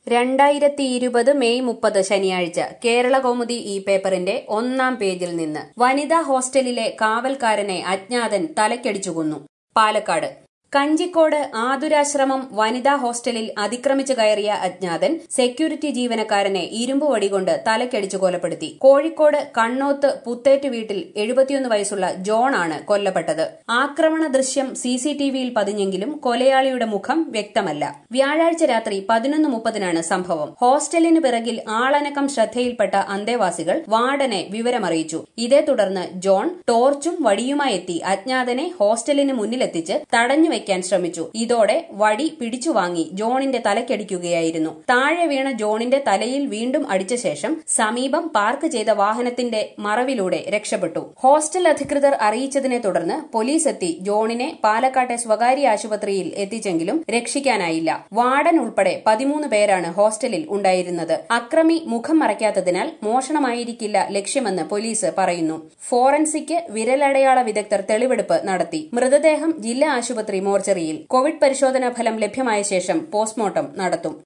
രണ്ടായിരത്തി ഇരുപത് മെയ് മുപ്പത് ശനിയാഴ്ച കേരള കൗമുദി ഈ പേപ്പറിന്റെ ഒന്നാം പേജിൽ നിന്ന് വനിതാ ഹോസ്റ്റലിലെ കാവൽക്കാരനെ അജ്ഞാതൻ തലക്കടിച്ചു കൊന്നു പാലക്കാട് കഞ്ചിക്കോട് ആതുരാശ്രമം വനിതാ ഹോസ്റ്റലിൽ അതിക്രമിച്ചു കയറിയ അജ്ഞാതൻ സെക്യൂരിറ്റി ജീവനക്കാരനെ ഇരുമ്പ് വടികൊണ്ട് തലക്കടിച്ചു കൊലപ്പെടുത്തി കോഴിക്കോട് കണ്ണോത്ത് പുത്തേറ്റ് വീട്ടിൽ എഴുപത്തിയൊന്ന് വയസ്സുള്ള ജോൺ ആണ് കൊല്ലപ്പെട്ടത് ആക്രമണ ദൃശ്യം സിസിടിവിയിൽ പതിഞ്ഞെങ്കിലും കൊലയാളിയുടെ മുഖം വ്യക്തമല്ല വ്യാഴാഴ്ച രാത്രി പതിനൊന്ന് മുപ്പതിനാണ് സംഭവം ഹോസ്റ്റലിന് പിറകിൽ ആളനക്കം ശ്രദ്ധയിൽപ്പെട്ട അന്തേവാസികൾ വാർഡനെ വിവരമറിയിച്ചു ഇതേ തുടർന്ന് ജോൺ ടോർച്ചും വടിയുമായി എത്തി അജ്ഞാതനെ ഹോസ്റ്റലിന് മുന്നിലെത്തിച്ച് തടഞ്ഞു വയ്ക്കാൻ ശ്രമിച്ചു ഇതോടെ വടി പിടിച്ചുവാങ്ങി ജോണിന്റെ തലക്കടിക്കുകയായിരുന്നു താഴെ വീണ ജോണിന്റെ തലയിൽ വീണ്ടും അടിച്ച ശേഷം സമീപം പാർക്ക് ചെയ്ത വാഹനത്തിന്റെ മറവിലൂടെ രക്ഷപ്പെട്ടു ഹോസ്റ്റൽ അധികൃതർ അറിയിച്ചതിനെ തുടർന്ന് പോലീസ് എത്തി ജോണിനെ പാലക്കാട്ടെ സ്വകാര്യ ആശുപത്രിയിൽ എത്തിച്ചെങ്കിലും രക്ഷിക്കാനായില്ല വാർഡൻ ഉൾപ്പെടെ പതിമൂന്ന് പേരാണ് ഹോസ്റ്റലിൽ ഉണ്ടായിരുന്നത് അക്രമി മുഖം മറയ്ക്കാത്തതിനാൽ മോഷണമായിരിക്കില്ല ലക്ഷ്യമെന്ന് പോലീസ് പറയുന്നു ഫോറൻസിക് വിരലടയാള വിദഗ്ധർ തെളിവെടുപ്പ് നടത്തി മൃതദേഹം ജില്ലാ ആശുപത്രി മോർച്ചറിയിൽ കോവിഡ് പരിശോധനാ ഫലം ലഭ്യമായ ശേഷം പോസ്റ്റ്മോർട്ടം നടത്തും